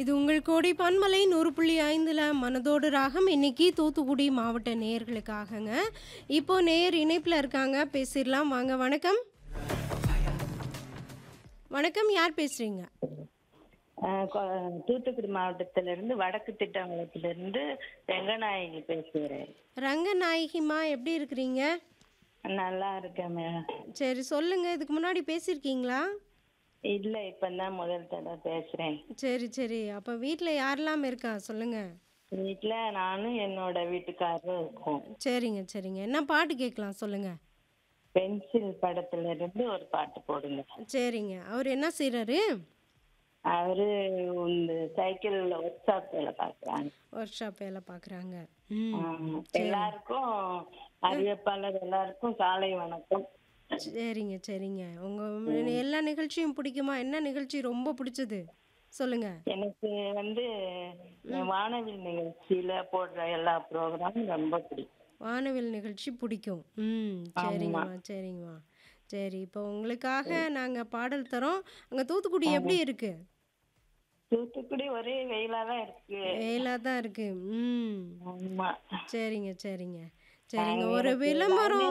இது உங்கள் கோடி பன்மலை நூறு புள்ளி ஐந்தில் மனதோடு ராகம் இன்னைக்கு தூத்துக்குடி மாவட்ட நேயர்களுக்காகங்க இப்போ நேயர் இணைப்பில் இருக்காங்க பேசிடலாம் வாங்க வணக்கம் வணக்கம் யார் பேசுறீங்க ஆஹ் கொ- தூத்துக்குடி மாவட்டத்திலிருந்து வடக்கு திட்டங்குளத்திலிருந்து ரெங்கநாயகி பேசுகிறேன் ரங்கநாயகிமா எப்படி இருக்கிறீங்க நல்லா இருக்கேன் மேடம் சரி சொல்லுங்க இதுக்கு முன்னாடி பேசியிருக்கீங்களா இல்ல இப்பதான் முதல் தடவை பேசுறேன் சரி சரி அப்போ வீட்டில் யாரெல்லாம் இருக்கா சொல்லுங்க வீட்டுல நானும் என்னோட வீட்டுக்காரரும் இருக்கோம் சரிங்க சரிங்க என்ன பாட்டு கேட்கலாம் சொல்லுங்க பென்சில் படத்துல இருந்து ஒரு பாட்டு போடுங்க சரிங்க அவர் என்ன செய்கிறாரு அவரு இந்த சைக்கிள்ல ஒர்க் ஷாப் வேலை பாக்குறாங்க ஒர்க் ஷாப் வேலை பார்க்குறாங்க ம் ஆமா. எல்லாருக்கும் அறிவிப்பாளர் எல்லாருக்கும் காலை வணக்கம் சரிங்க சரிங்க உங்க எல்லா நிகழ்ச்சியும் பிடிக்குமா என்ன நிகழ்ச்சி ரொம்ப பிடிச்சது சொல்லுங்க எனக்கு வந்து வானவில் நிகழ்ச்சியில போடுற எல்லா ப்ரோக்ராமும் ரொம்ப பிடிக்கும் வானவில் நிகழ்ச்சி பிடிக்கும் ம் சரிங்கம்மா சரிங்கம்மா சரி இப்போ உங்களுக்காக நாங்கள் பாடல் தரோம் அங்கே தூத்துக்குடி எப்படி இருக்கு தூத்துக்குடி ஒரே வெயிலா தான் இருக்கு வெயிலாக தான் இருக்கு ம் ஆமா சரிங்க சரிங்க சரிங்க ஒரு விளம்பரம்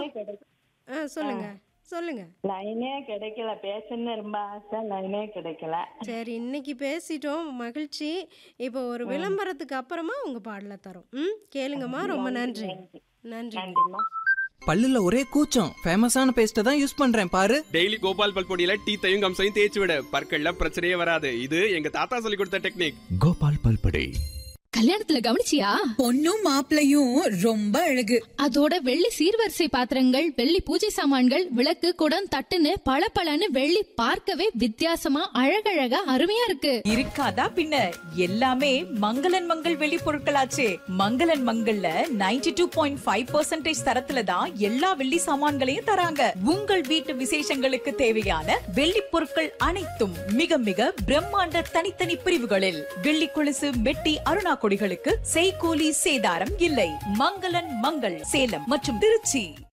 ஆ சொல்லுங்க சொல்லுங்க லைனே கிடைக்கல பேசணும்னு ரொம்ப ஆசை லைனே கிடைக்கல சரி இன்னைக்கு பேசிட்டோம் மகிழ்ச்சி இப்போ ஒரு விளம்பரத்துக்கு அப்புறமா உங்க பாடலை தரோம் ம் கேளுங்கம்மா ரொம்ப நன்றி நன்றி நன்றிம்மா பல்லுல ஒரே கூச்சம் ஃபேமஸான பேஸ்ட்டை தான் யூஸ் பண்றேன் பாரு டெய்லி கோபால் பல் பொடியில டீத்தையும் கம்சையும் தேய்ச்சி விட பற்கள்ல பிரச்சனையே வராது இது எங்க தாத்தா சொல்லி கொடுத்த டெக்னிக் கோபால் பல்படை கல்யாணத்துல கவனிச்சியா பொண்ணும் மாப்பிளையும் ரொம்ப அழகு அதோட வெள்ளி சீர்வரிசை பாத்திரங்கள் வெள்ளி பூஜை சாமான்கள் விளக்கு குடம் தட்டுன்னு பளபளன்னு வெள்ளி பார்க்கவே வித்தியாசமா அழகழகா அருமையா இருக்கு இருக்காதா பின்ன எல்லாமே மங்களன் மங்கள் வெளி பொருட்களாச்சே மங்களன் மங்கள்ல 92.5% டூ பாயிண்ட் ஃபைவ் பர்சன்டேஜ் தரத்துல தான் எல்லா வெள்ளி சாமான்களையும் தராங்க உங்கள் வீட்டு விசேஷங்களுக்கு தேவையான வெள்ளி பொருட்கள் அனைத்தும் மிக மிக பிரம்மாண்ட தனித்தனி பிரிவுகளில் வெள்ளி கொலுசு மெட்டி அருணா கொடிகளுக்கு செய்கூலி சேதாரம் இல்லை மங்களன் மங்கள் சேலம் மற்றும் திருச்சி